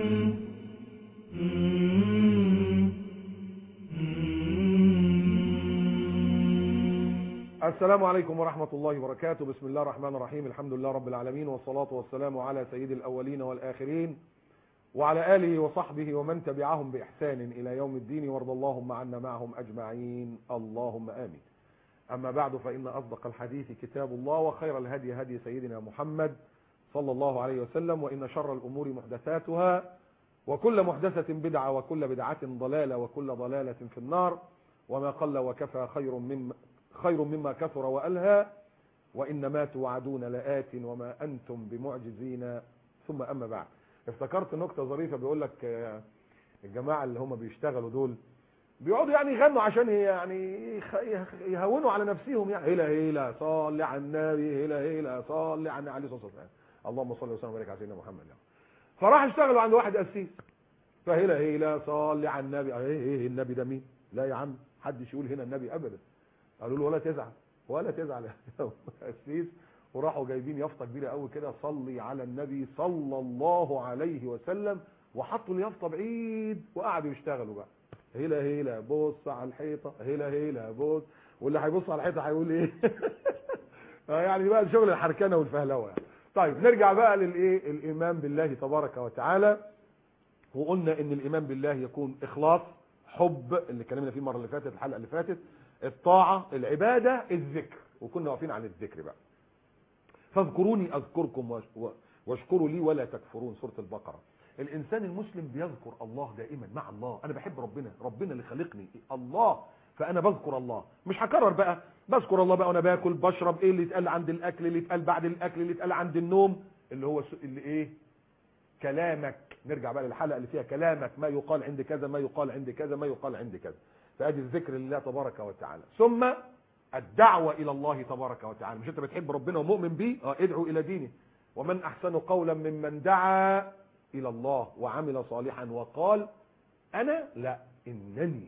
السلام عليكم ورحمة الله وبركاته بسم الله الرحمن الرحيم الحمد لله رب العالمين والصلاة والسلام على سيد الأولين والآخرين وعلى آله وصحبه ومن تبعهم بإحسان إلى يوم الدين وارض اللهم عنا معهم أجمعين اللهم آمين أما بعد فإن أصدق الحديث كتاب الله وخير الهدي هدي سيدنا محمد صلى الله عليه وسلم وإن شر الأمور محدثاتها وكل محدثة بدعة وكل بدعة ضلالة وكل ضلالة في النار وما قل وكفى خير مما خير مما كثر وألهى وإن ما توعدون لآت وما أنتم بمعجزين ثم أما بعد افتكرت نكتة ظريفة بيقول لك آه، الجماعة اللي هم بيشتغلوا دول بيقعدوا يعني يغنوا عشان يعني يخ- يهونوا على نفسهم يعني هلا هلا صل على النبي هلا هلا صل على عليه الصلاه والسلام اللهم صل وسلم وبارك على سيدنا محمد يعني. فراح اشتغلوا عند واحد قسيس فهلا هلا صل على النبي ايه ايه النبي ده مين لا يا عم حدش يقول هنا النبي ابدا قالوا له ولا تزعل ولا تزعل يا قسيس وراحوا جايبين يافطه كبيره قوي كده صلي على النبي صلى الله عليه وسلم وحطوا اليافطه بعيد وقعدوا يشتغلوا بقى هلا هلا بص على الحيطه هلا هلا بص واللي هيبص على الحيطه هيقول ايه آه يعني بقى شغل الحركنه والفهلوه يعني. طيب نرجع بقى للايه الايمان بالله تبارك وتعالى وقلنا ان الايمان بالله يكون اخلاص حب اللي اتكلمنا فيه المره اللي فاتت الحلقه اللي فاتت الطاعه العباده الذكر وكنا واقفين عن الذكر بقى فاذكروني اذكركم واش- و- واشكروا لي ولا تكفرون سوره البقره الانسان المسلم بيذكر الله دائما مع الله انا بحب ربنا ربنا اللي خلقني الله فانا بذكر الله مش هكرر بقى بذكر الله بقى وانا باكل بشرب ايه اللي اتقال عند الاكل اللي اتقال بعد الاكل اللي اتقال عند النوم اللي هو س- اللي ايه كلامك نرجع بقى للحلقه اللي فيها كلامك ما يقال عند كذا ما يقال عند كذا ما يقال عند كذا فادي الذكر لله تبارك وتعالى ثم الدعوه الى الله تبارك وتعالى مش انت بتحب ربنا ومؤمن بيه اه ادعو الى دينه ومن احسن قولا ممن دعا الى الله وعمل صالحا وقال انا لا انني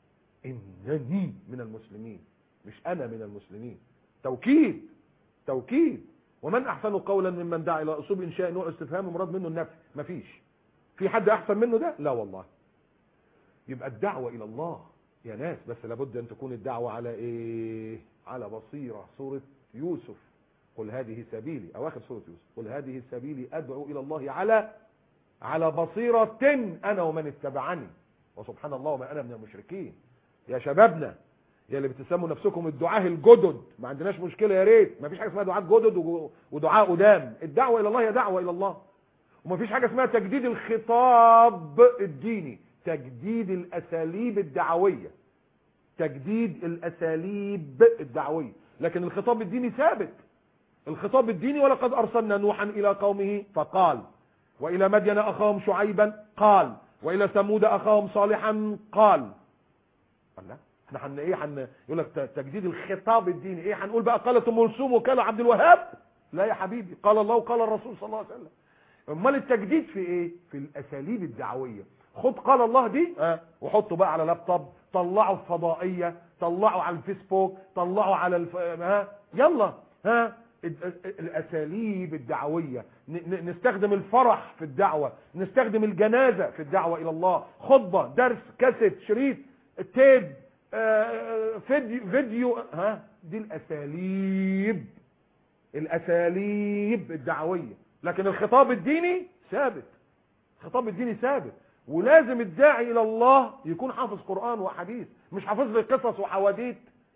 انني من المسلمين مش انا من المسلمين توكيد توكيد ومن احسن قولا ممن دعا الى اسلوب انشاء نوع استفهام مراد منه النفي مفيش في حد احسن منه ده لا والله يبقى الدعوه الى الله يا ناس بس لابد ان تكون الدعوه على ايه على بصيره سوره يوسف قل هذه سبيلي اواخر سوره يوسف قل هذه سبيلي ادعو الى الله على على بصيره انا ومن اتبعني وسبحان الله وما انا من المشركين يا شبابنا يا اللي بتسموا نفسكم الدعاه الجدد ما عندناش مشكله يا ريت ما فيش حاجه اسمها دعاه جدد وج- ودعاء قدام الدعوه الى الله هي دعوه الى الله وما فيش حاجه اسمها تجديد الخطاب الديني تجديد الاساليب الدعويه تجديد الاساليب الدعويه لكن الخطاب الديني ثابت الخطاب الديني ولقد ارسلنا نوحا الى قومه فقال والى مدين اخاهم شعيبا قال والى ثمود اخاهم صالحا قال الله احنا هن ايه هن يقول لك ت- تجديد الخطاب الديني ايه هنقول بقى قالت ام كلثوم وكان عبد الوهاب لا يا حبيبي قال الله وقال الرسول صلى الله عليه وسلم امال التجديد في ايه في الاساليب الدعويه خد قال الله دي اه وحطه بقى على لابتوب طلعه في فضائيه طلعه على الفيسبوك طلعه على الف... ها يلا ها ال- ال- الاساليب الدعويه ن- ن- نستخدم الفرح في الدعوه نستخدم الجنازه في الدعوه الى الله خطبه درس كاسيت شريط تيب آه، فيديو فيديو ها دي الاساليب الاساليب الدعويه لكن الخطاب الديني ثابت الخطاب الديني ثابت ولازم الداعي الى الله يكون حافظ قران وحديث مش حافظ لي قصص وحواديت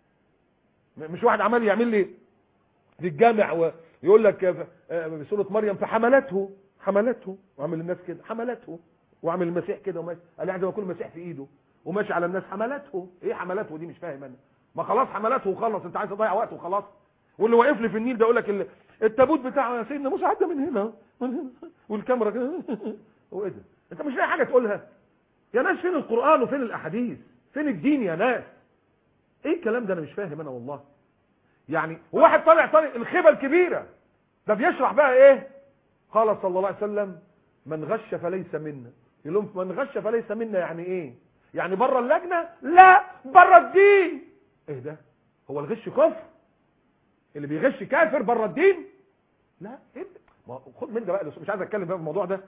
م- مش واحد عمال يعمل لي في الجامع ويقول لك آه، آه، في سوره مريم فحملته حملته وعمل الناس كده حملته وعمل المسيح كده وماشي قال يعني زي ما يكون المسيح في ايده وماشي على الناس حملته ايه حملته دي مش فاهم انا ما خلاص حملته وخلص انت عايز تضيع وقت وخلاص واللي واقف لي في النيل ده يقول لك ال- التابوت بتاع سيدنا موسى عدى من هنا من هنا والكاميرا كده وايه ده انت مش لاقي حاجه تقولها يا ناس فين القران وفين الاحاديث فين الدين يا ناس ايه الكلام ده انا مش فاهم انا والله يعني واحد طالع طالع الخيبه الكبيره ده بيشرح بقى ايه قال صلى الله عليه وسلم من غش فليس منا يقول لهم من غش فليس منا يعني ايه يعني بره اللجنه لا بره الدين ايه ده هو الغش كفر اللي بيغش كافر بره الدين لا إيه؟ ما خد من ده بقى مش عايز اتكلم بقى في الموضوع ده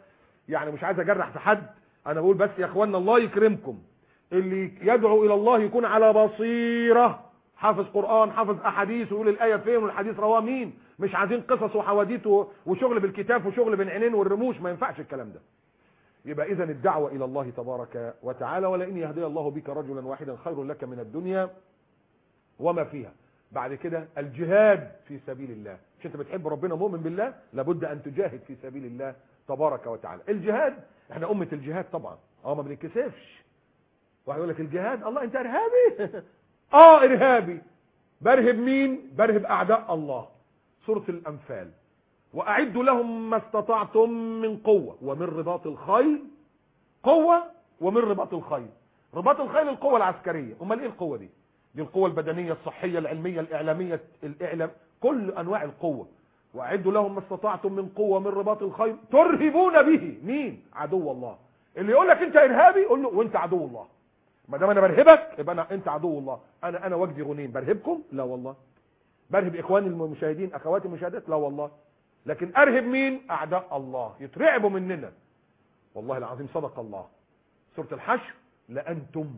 يعني مش عايز اجرح في حد انا بقول بس يا اخوانا الله يكرمكم اللي يدعو الى الله يكون على بصيره حافظ قران حافظ احاديث ويقول الايه فين والحديث رواه مين مش عايزين قصص وحواديت وشغل بالكتاب وشغل بين عينين والرموش ما ينفعش الكلام ده يبقى اذا الدعوه الى الله تبارك وتعالى ولئن يهدي الله بك رجلا واحدا خير لك من الدنيا وما فيها بعد كده الجهاد في سبيل الله مش انت بتحب ربنا مؤمن بالله لابد ان تجاهد في سبيل الله تبارك وتعالى الجهاد احنا امه الجهاد طبعا اه ما بنتكسفش واحد يقول لك الجهاد الله انت ارهابي اه ارهابي برهب مين برهب اعداء الله سوره الانفال واعدوا لهم ما استطعتم من قوه ومن رباط الخيل قوه ومن رباط الخيل رباط الخيل القوه العسكريه امال ايه القوه دي دي القوه البدنيه الصحيه العلميه الاعلاميه الاعلام كل انواع القوه واعدوا لهم ما استطعتم من قوه من رباط الخيل ترهبون به مين عدو الله اللي يقول لك انت ارهابي قول له وانت عدو الله ما دام انا برهبك يبقى انا انت عدو الله انا انا وجدي غنيم برهبكم لا والله برهب اخواني المشاهدين اخواتي المشاهدات لا والله لكن ارهب مين اعداء الله يترعبوا مننا والله العظيم صدق الله سوره الحشر لانتم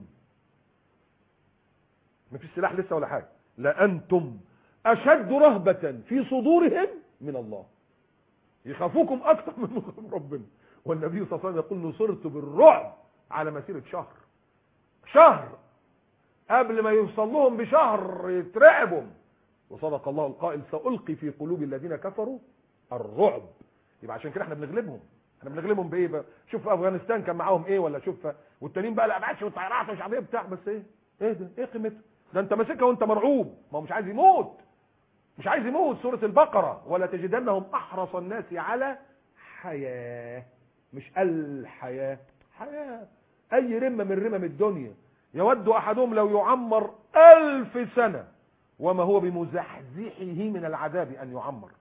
ما فيش سلاح لسه ولا حاجه لانتم اشد رهبه في صدورهم من الله يخافوكم اكتر من ربنا والنبي صلى الله عليه وسلم يقول نصرت بالرعب على مسيره شهر شهر قبل ما يوصل لهم بشهر يترعبوا وصدق الله القائل سألقي في قلوب الذين كفروا الرعب يبقى عشان كده احنا بنغلبهم احنا بنغلبهم بايه بقى شوف في افغانستان كان معاهم ايه ولا شوف والتانيين بقى الابعاد والطيارات ومش عارف ايه بتاع بس ايه ايه ده ايه قيمته ده انت ماسكها وانت مرعوب ما هو مش عايز يموت مش عايز يموت سوره البقره ولا تجدنهم احرص الناس على حياه مش الحياه حياه اي رمه من رمم الدنيا يود احدهم لو يعمر الف سنه وما هو بمزحزحه من العذاب ان يعمر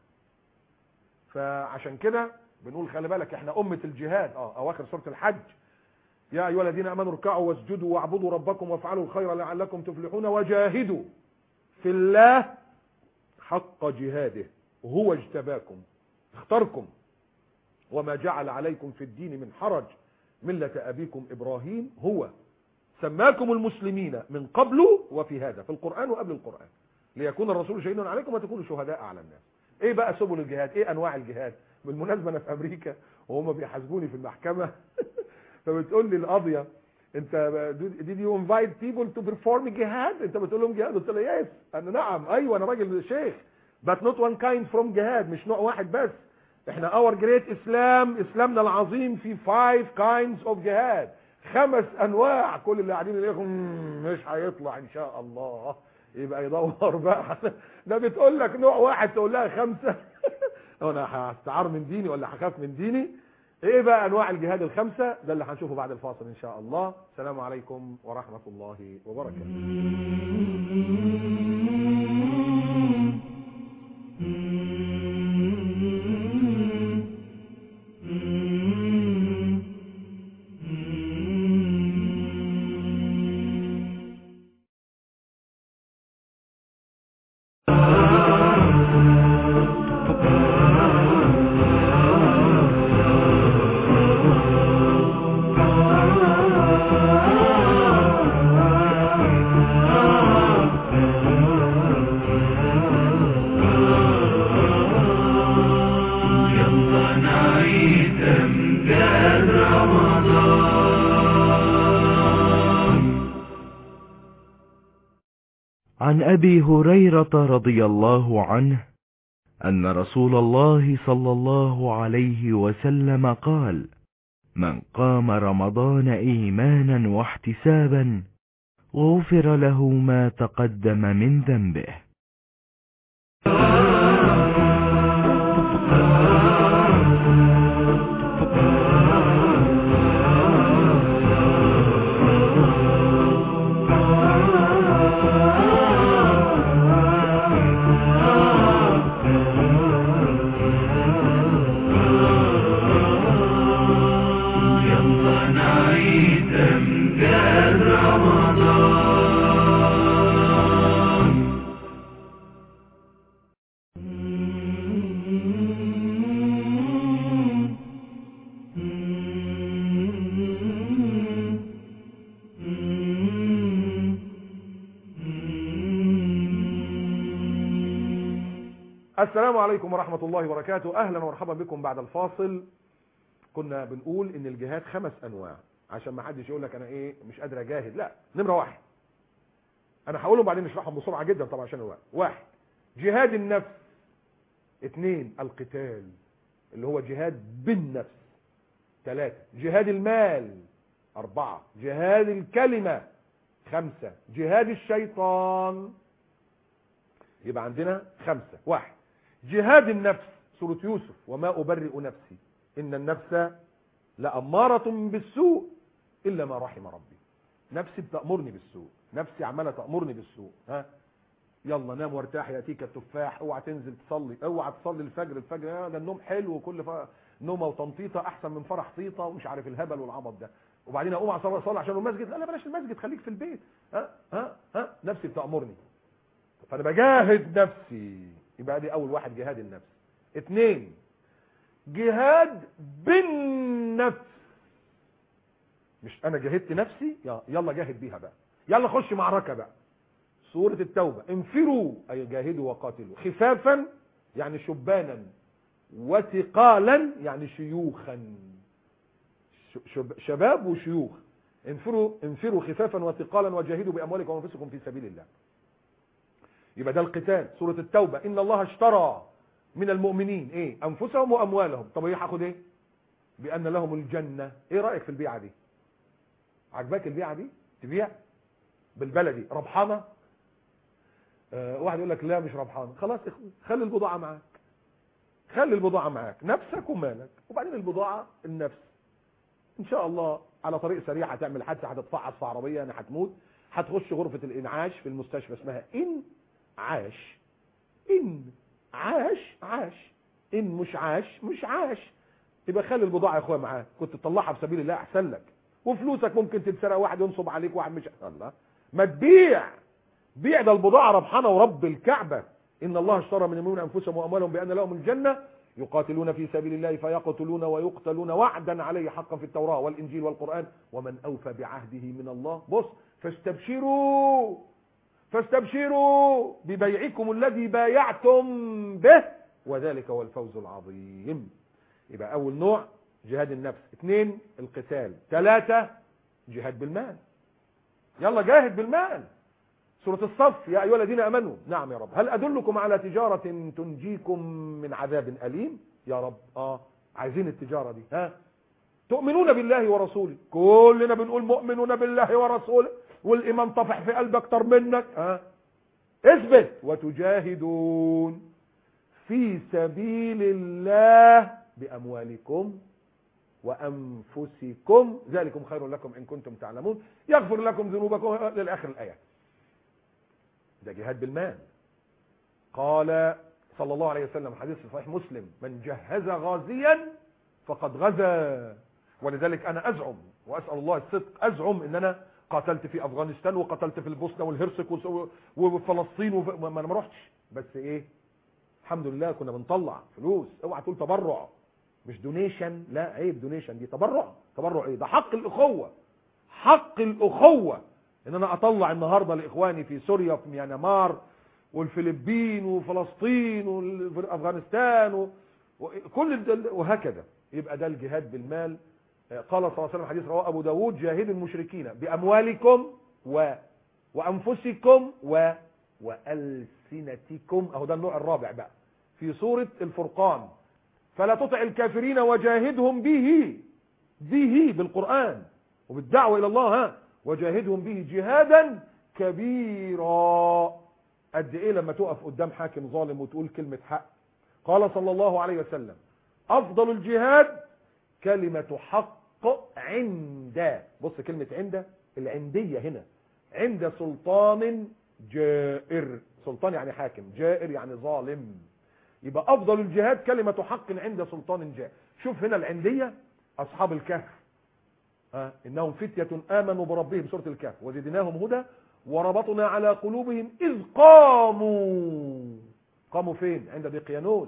فعشان كده بنقول خلي بالك احنا امه الجهاد اه اواخر سوره الحج يا ايها الذين امنوا اركعوا واسجدوا واعبدوا ربكم وافعلوا الخير لعلكم تفلحون وجاهدوا في الله حق جهاده هو اجتباكم اختاركم وما جعل عليكم في الدين من حرج ملة أبيكم إبراهيم هو سماكم المسلمين من قبل وفي هذا في القرآن وقبل القرآن ليكون الرسول شهيدا عليكم وتكونوا شهداء على الناس ايه بقى سبل الجهاد ايه انواع الجهاد بالمناسبة انا في امريكا وهم بيحاسبوني في المحكمة فبتقول لي القاضية انت did you invite people to perform جهاد انت بتقول لهم جهاد قلت له يس انا نعم ايوه انا راجل شيخ but not one kind from جهاد مش نوع واحد بس احنا اور جريت اسلام اسلامنا العظيم في five kinds of جهاد خمس انواع كل اللي قاعدين يقولوا مش هيطلع ان شاء الله يبقى يدور بقى ده بتقول لك نوع واحد تقول لها خمسه انا هستعار من ديني ولا هخاف من ديني ايه بقى انواع الجهاد الخمسه ده اللي هنشوفه بعد الفاصل ان شاء الله السلام عليكم ورحمه الله وبركاته عن ابي هريره رضي الله عنه ان رسول الله صلى الله عليه وسلم قال من قام رمضان ايمانا واحتسابا غفر له ما تقدم من ذنبه السلام عليكم ورحمة الله وبركاته أهلا ومرحبا بكم بعد الفاصل كنا بنقول ان الجهاد خمس انواع عشان ما حدش يقول لك انا ايه مش قادر اجاهد لا نمرة واحد انا هقولهم بعدين نشرحهم بسرعة جدا طبعا عشان الوقت واحد جهاد النفس اثنين القتال اللي هو جهاد بالنفس ثلاثة جهاد المال أربعة جهاد الكلمة خمسة جهاد الشيطان يبقى عندنا خمسة واحد جهاد النفس سورة يوسف وما أبرئ نفسي إن النفس لأمارة بالسوء إلا ما رحم ربي نفسي بتأمرني بالسوء نفسي عمالة تأمرني بالسوء ها يلا نام وارتاح ياتيك التفاح اوعى تنزل تصلي اوعى تصلي الفجر الفجر آه ده النوم حلو وكل ف... نومه وتنطيطه احسن من فرح طيطه ومش عارف الهبل والعبط ده وبعدين اقوم اصلي اصلي عشان المسجد لا لا بلاش المسجد خليك في البيت ها ها ها نفسي بتامرني فانا بجاهد نفسي يبقى دي اول واحد جهاد النفس اثنين جهاد بالنفس مش انا جاهدت نفسي يلا جاهد بيها بقى يلا خش معركه بقى سورة التوبة انفروا أي جاهدوا وقاتلوا خفافا يعني شبانا وثقالا يعني شيوخا شباب وشيوخ انفروا انفروا خفافا وثقالا وجاهدوا بأموالكم وأنفسكم في سبيل الله يبقى ده القتال سورة التوبة إن الله اشترى من المؤمنين ايه أنفسهم وأموالهم طب ايه هاخد ايه بأن لهم الجنة ايه رأيك في البيعة دي عجباك البيعة دي تبيع بالبلدي ربحانة آه واحد يقول لك لا مش ربحان خلاص خلي البضاعة معاك خلي البضاعة معاك نفسك ومالك وبعدين البضاعة النفس ان شاء الله على طريق سريع هتعمل حادثة هتتفعص في عربية يعني هتموت هتخش غرفة الانعاش في المستشفى اسمها ان عاش ان عاش عاش ان مش عاش مش عاش يبقى خلي البضاعة يا اخويا معاك كنت تطلعها في سبيل الله احسن لك وفلوسك ممكن تتسرق واحد ينصب عليك واحد مش الله ما تبيع بيع ده البضاعة ربحانة ورب الكعبة إن الله اشترى من المؤمنين أنفسهم وأموالهم بأن لهم الجنة يقاتلون في سبيل الله فيقتلون ويقتلون وعدا عليه حقا في التوراة والإنجيل والقرآن ومن أوفى بعهده من الله بص فاستبشروا فاستبشروا ببيعكم الذي بايعتم به وذلك هو الفوز العظيم يبقى أول نوع جهاد النفس اثنين القتال ثلاثة جهاد بالمال يلا جاهد بالمال سورة الصف يا أيها الذين أمنوا نعم يا رب هل أدلكم على تجارة تنجيكم من عذاب أليم يا رب آه عايزين التجارة دي ها تؤمنون بالله ورسوله كلنا بنقول مؤمنون بالله ورسوله والإيمان طفح في قلبك اكتر منك ها اثبت وتجاهدون في سبيل الله بأموالكم وأنفسكم ذلكم خير لكم إن كنتم تعلمون يغفر لكم ذنوبكم للآخر الآيات ده جهاد بالمال قال صلى الله عليه وسلم حديث في صحيح مسلم من جهز غازيا فقد غزا ولذلك انا ازعم واسال الله الصدق ازعم ان انا قاتلت في افغانستان وقتلت في البوسنه والهرسك وفلسطين وف... ما انا ما رحتش بس ايه الحمد لله كنا بنطلع فلوس اوعى تقول تبرع مش دونيشن لا عيب دونيشن دي تبرع تبرع ايه ده حق الاخوه حق الاخوه ان انا اطلع النهارده لاخواني في سوريا وفي ميانمار والفلبين وفلسطين وافغانستان وكل وهكذا يبقى ده الجهاد بالمال قال صلى الله عليه وسلم حديث رواه ابو داود جاهدوا المشركين باموالكم و وانفسكم و والسنتكم اهو ده النوع الرابع بقى في سوره الفرقان فلا تطع الكافرين وجاهدهم به به بالقران وبالدعوه الى الله ها وجاهدهم به جهادا كبيرا قد ايه لما تقف قدام حاكم ظالم وتقول كلمة حق قال صلى الله عليه وسلم افضل الجهاد كلمة حق عند بص كلمة عند العندية هنا عند سلطان جائر سلطان يعني حاكم جائر يعني ظالم يبقى افضل الجهاد كلمة حق عند سلطان جائر شوف هنا العندية اصحاب الكهف ها انهم فتية امنوا بربهم سورة الكهف وزدناهم هدى وربطنا على قلوبهم اذ قاموا قاموا فين عند دقيانوس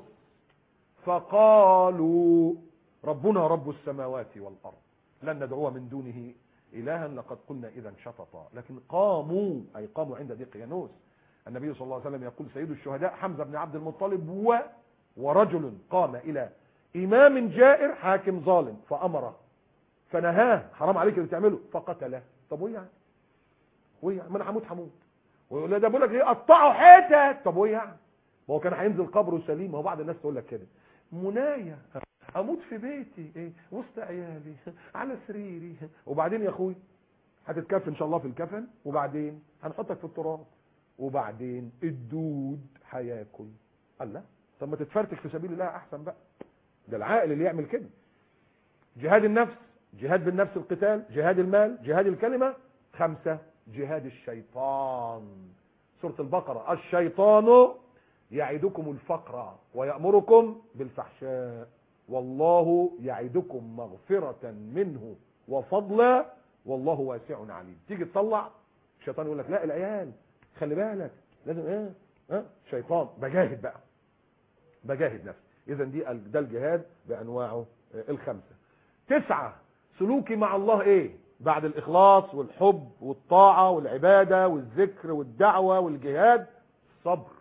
فقالوا ربنا رب السماوات والارض لن ندعو من دونه الها لقد قلنا اذا شططا لكن قاموا اي قاموا عند دقيانوس النبي صلى الله عليه وسلم يقول سيد الشهداء حمزة بن عبد المطلب و ورجل قام إلى إمام جائر حاكم ظالم فأمره فنهاه حرام عليك اللي تعمله فقتله طب وإيه يعني وإيه يعني ما أنا هموت هموت ويقول له ده بيقول لك ايه قطعوا حتت طب وإيه يعني ما هو كان هينزل قبره سليم هو بعض الناس تقول لك كده منايا اموت في بيتي ايه وسط عيالي على سريري وبعدين يا اخوي هتتكفن ان شاء الله في الكفن وبعدين هنحطك في التراب وبعدين الدود هياكل الله طب ما تتفرتك في سبيل الله احسن بقى ده العاقل اللي يعمل كده جهاد النفس جهاد بالنفس القتال جهاد المال جهاد الكلمة خمسة جهاد الشيطان سورة البقرة الشيطان يعدكم الفقر ويأمركم بالفحشاء والله يعدكم مغفرة منه وفضلا والله واسع عليم تيجي تطلع الشيطان يقول لك لا العيال خلي بالك لازم ايه ها شيطان بجاهد بقى بجاهد نفسي اذا دي ده الجهاد بانواعه الخمسه تسعه سلوكي مع الله ايه بعد الاخلاص والحب والطاعه والعباده والذكر والدعوه والجهاد صبر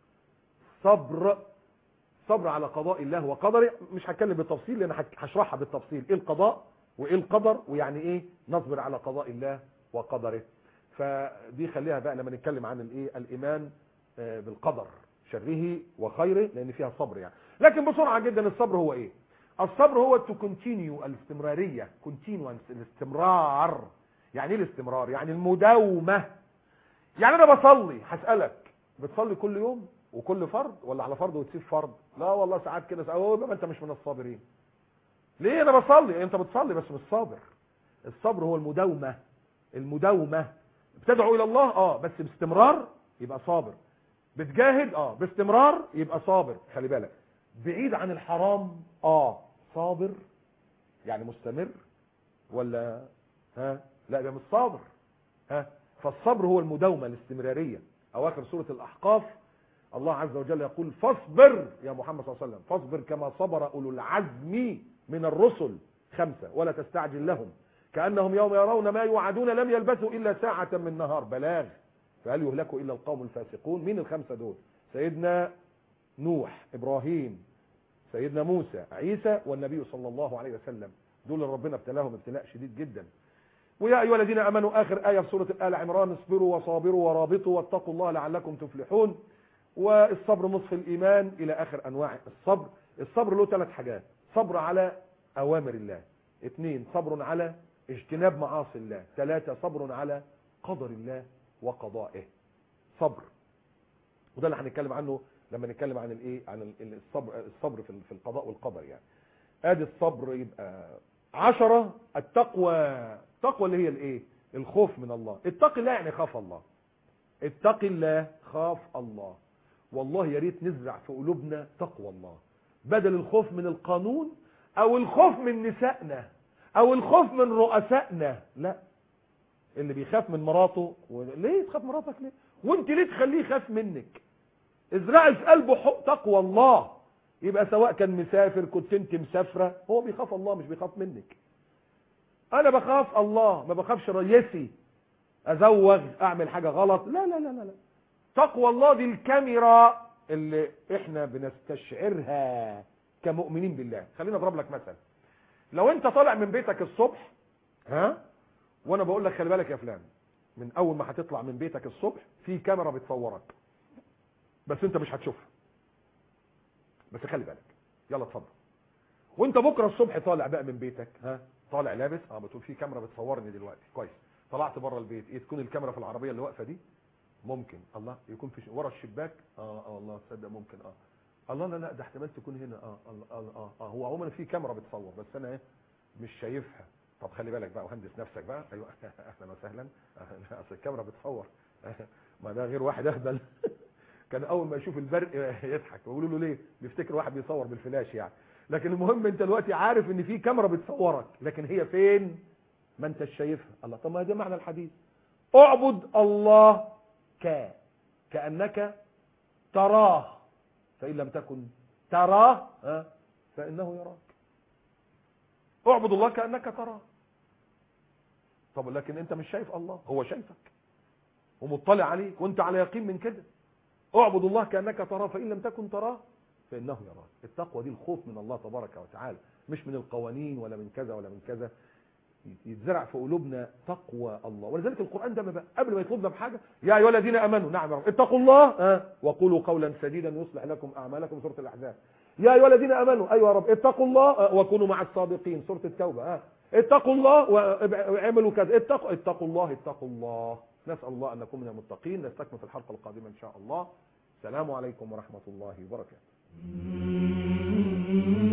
صبر صبر على قضاء الله وقدره مش هتكلم بالتفصيل لان هشرحها بالتفصيل ايه القضاء وايه القدر ويعني ايه نصبر على قضاء الله وقدره فدي خليها بقى لما نتكلم عن الايه الايمان بالقدر شره وخيره لان فيها صبر يعني لكن بسرعه جدا الصبر هو ايه الصبر هو تو كونتينيو الاستمراريه كونتينوانس الاستمرار يعني ايه الاستمرار يعني المداومه يعني انا بصلي هسالك بتصلي كل يوم وكل فرض ولا على فرض وتسيب فرض لا والله ساعات كده ساعات ما انت مش من الصابرين ليه انا بصلي انت بتصلي بس مش صابر الصبر هو المداومه المداومه بتدعو الى الله اه بس باستمرار يبقى صابر بتجاهد اه باستمرار يبقى صابر خلي بالك بعيد عن الحرام اه صابر يعني مستمر ولا ها لا ده مش صابر ها فالصبر هو المداومه الاستمراريه اواخر سوره الاحقاف الله عز وجل يقول فاصبر يا محمد صلى الله عليه وسلم فاصبر كما صبر اولو العزم من الرسل خمسة ولا تستعجل لهم كأنهم يوم يرون ما يوعدون لم يلبثوا إلا ساعة من نهار بلاغ فهل يهلكوا إلا القوم الفاسقون مين الخمسة دول سيدنا نوح إبراهيم سيدنا موسى عيسى والنبي صلى الله عليه وسلم دول اللي ربنا ابتلاهم ابتلاء شديد جدا ويا أيها الذين أمنوا آخر آية في سورة آل عمران اصبروا وصابروا ورابطوا واتقوا الله لعلكم تفلحون والصبر نصف الإيمان إلى آخر أنواع الصبر الصبر له ثلاث حاجات صبر على أوامر الله اثنين صبر على اجتناب معاصي الله ثلاثة صبر على قدر الله وقضائه صبر وده اللي هنتكلم عنه لما نتكلم عن الايه عن الصبر الصبر في القضاء والقدر يعني ادي الصبر يبقى عشرة التقوى التقوى اللي هي الايه الخوف من الله اتق الله يعني خاف الله اتق الله خاف الله والله يا ريت نزرع في قلوبنا تقوى الله بدل الخوف من القانون او الخوف من نسائنا او الخوف من رؤسائنا لا اللي بيخاف من مراته و... ليه تخاف مراتك ليه وانت ليه تخليه يخاف منك ازرعي في قلبه حق تقوى الله يبقى سواء كان مسافر كنت انت مسافرة هو بيخاف الله مش بيخاف منك انا بخاف الله ما بخافش رئيسي ازوغ اعمل حاجة غلط لا لا لا لا, لا. تقوى الله دي الكاميرا اللي احنا بنستشعرها كمؤمنين بالله خلينا اضرب لك مثل لو انت طالع من بيتك الصبح ها وانا بقول لك خلي بالك يا فلان من اول ما هتطلع من بيتك الصبح في كاميرا بتصورك بس انت مش هتشوفها بس خلي بالك يلا اتفضل وانت بكره الصبح طالع بقى من بيتك ها طالع لابس اه بتقول في كاميرا بتصورني دلوقتي كويس طلعت بره البيت ايه تكون الكاميرا في العربيه اللي واقفه دي ممكن الله يكون في ورا الشباك اه اه والله تصدق ممكن اه الله لا لا ده احتمال تكون هنا اه الله اه اه, آه هو عموما في كاميرا بتصور بس انا ايه مش شايفها طب خلي بالك بقى وهندس نفسك بقى ايوه اهلا وسهلا اصل الكاميرا بتصور ما ده غير واحد اهبل كان اول ما يشوف البرق يضحك ويقولوا له ليه بيفتكر واحد بيصور بالفلاش يعني لكن المهم انت دلوقتي عارف ان في كاميرا بتصورك لكن هي فين ما انت شايفها الله طب ما ده معنى الحديث اعبد الله ك كانك تراه فان لم تكن تراه ها فانه يراك اعبد الله كانك تراه طب لكن انت مش شايف الله هو شايفك ومطلع عليك وانت على يقين من كده اعبد الله كانك تراه فان لم تكن تراه فانه يراك التقوى دي الخوف من الله تبارك وتعالى مش من القوانين ولا من كذا ولا من كذا يتزرع في قلوبنا تقوى الله ولذلك القران ده ما بقى قبل ما يطلبنا بحاجه يا ايها الذين امنوا نعم يا رب اتقوا الله ها وقولوا قولا سديدا يصلح لكم اعمالكم سوره الاحزاب يا ايها الذين امنوا ايوه يا رب اتقوا الله آه، وكونوا مع الصادقين سوره التوبه ها اتقوا الله واعملوا كذا اتقوا اتقوا الله اتقوا الله نسال الله ان نكون من المتقين نستكمل في الحلقه القادمه ان شاء الله السلام عليكم ورحمه الله وبركاته